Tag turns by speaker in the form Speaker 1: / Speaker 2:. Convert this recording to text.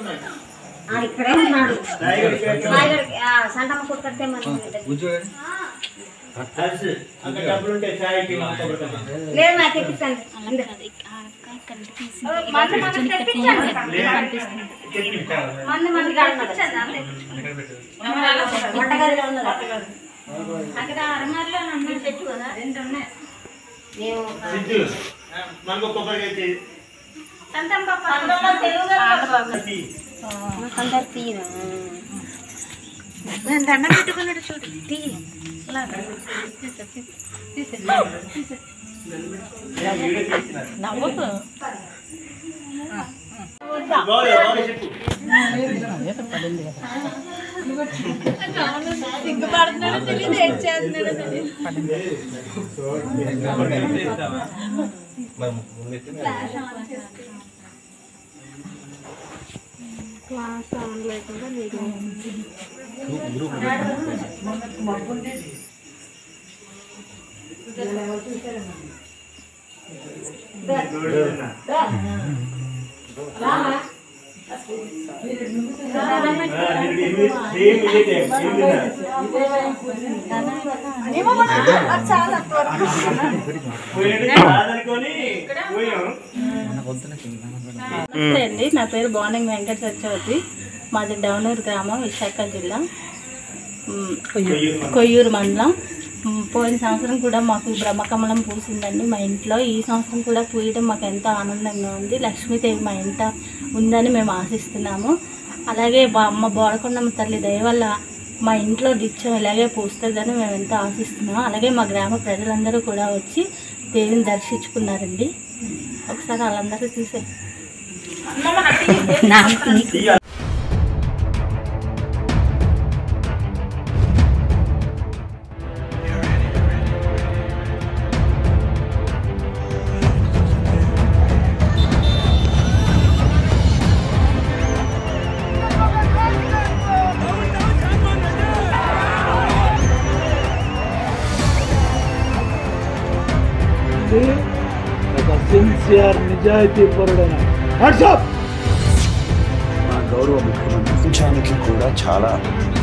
Speaker 1: ఆ, ఇక్కడే ఉన్నాడు రాయగడికి, ఆ, సంటమ్మ కొట్టుకొస్తే మరి
Speaker 2: అక్కడ డబ్బులు ఉంటే చాయ్కి కొబ్బరికాయ.
Speaker 1: లేదు నాకు తెప్పిస్తాను ఇందు. మందు మనకు తెప్పించండి మందు మంది వంటగదిలో ఉన్నది అక్కడ అరమారిలో నన్ను పెట్టు కదా రెండు ఉన్నాయి మేము
Speaker 2: సిద్ధు మనకు కొబ్బరికాయ ఇచ్చి.
Speaker 1: సంతం పాప తెలుగు
Speaker 2: తీ.
Speaker 1: అందరు తీరా
Speaker 3: దండం పెట్టుకున్నాడు చూడు తీ నవ్వుకు
Speaker 2: గౌరీ, గౌరీ చెప్పు.
Speaker 3: సిగ్గుపడుతున్నాడో తెలియదు ఏం చేస్తున్నాడో తెలియదు క్లాస్ ఆన్ లేకుండా నీకు
Speaker 2: ఆ, ఇది- ఇది సేమ్ ఇదే టైం. ఇది పోయినట్టు కాదనుకొని పోయాం.
Speaker 3: నమస్తే అండి నా పేరు బోనంగి వెంకట సత్యవతి మాది డౌనూరు గ్రామం విశాఖ జిల్లా మ్, కొయ్యూరు మండలం మ్, పోయిన సంవత్సరం కూడా మాకు బ్రహ్మకమలం పూసిందండి మా ఇంట్లో ఈ సంవత్సరం కూడా పూయడం మాకు ఎంతో ఆనందంగా ఉంది లక్ష్మీదేవి మా ఇంట ఉందని మేము ఆశిస్తున్నాము అలాగే మా అమ్మ బోడకొండమ్మ తల్లి దయ వల్ల మా ఇంట్లో నిత్యం ఇలాగే పూస్తుందని మేము ఎంతో ఆశిస్తున్నాము అలాగే మా గ్రామ ప్రజలందరూ కూడా వచ్చి దేవిని దర్శించుకున్నారండి ఒకసారి వాళ్ళందరూ చూసే
Speaker 4: ఒక సిన్సియర్ నిజాయితీ పరుడైన వాట్సాప్
Speaker 5: మా గౌరవ ముఖ్యమంత్రి ప్రపంచానికి కూడా చాలా